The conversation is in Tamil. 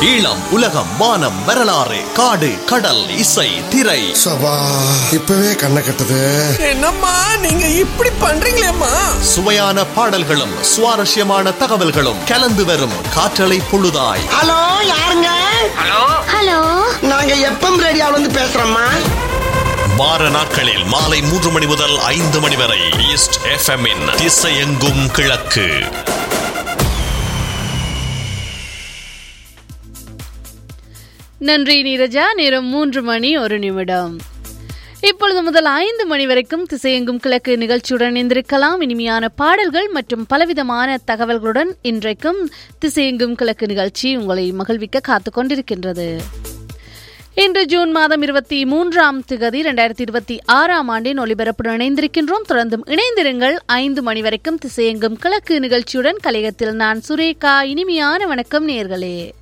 ஈழம் உலகம் வானம் வரலாறு காடு கடல் இசை திரை சபா இப்பவே கண்ணை கட்டுது என்னம்மா நீங்க இப்படி பண்றீங்களேம்மா சுவையான பாடல்களும் சுவாரஸ்யமான தகவல்களும் கலந்து வரும் காற்றலை பொழுதாய் ஹலோ யாருங்க ஹலோ நாங்க எப்பம் ரேடியோல இருந்து பேசுறோம்மா வார நாட்களில் மாலை மூன்று மணி முதல் ஐந்து மணி வரை ஈஸ்ட் எஃப்எம் இன் திசையெங்கும் கிழக்கு நன்றி நீரஜா நேரம் மூன்று மணி ஒரு நிமிடம் இப்பொழுது முதல் ஐந்து மணி வரைக்கும் திசையெங்கும் கிழக்கு நிகழ்ச்சியுடன் இணைந்திருக்கலாம் இனிமையான பாடல்கள் மற்றும் பலவிதமான தகவல்களுடன் இன்றைக்கும் திசையெங்கும் கிழக்கு நிகழ்ச்சி உங்களை மகிழ்விக்க காத்துக் கொண்டிருக்கின்றது இன்று ஜூன் மாதம் இருபத்தி மூன்றாம் திகதி இரண்டாயிரத்தி இருபத்தி ஆறாம் ஆண்டின் ஒலிபரப்புடன் இணைந்திருக்கின்றோம் தொடர்ந்தும் இணைந்திருங்கள் ஐந்து மணி வரைக்கும் திசையெங்கும் கிழக்கு நிகழ்ச்சியுடன் கலையத்தில் நான் சுரேகா இனிமையான வணக்கம் நேர்களே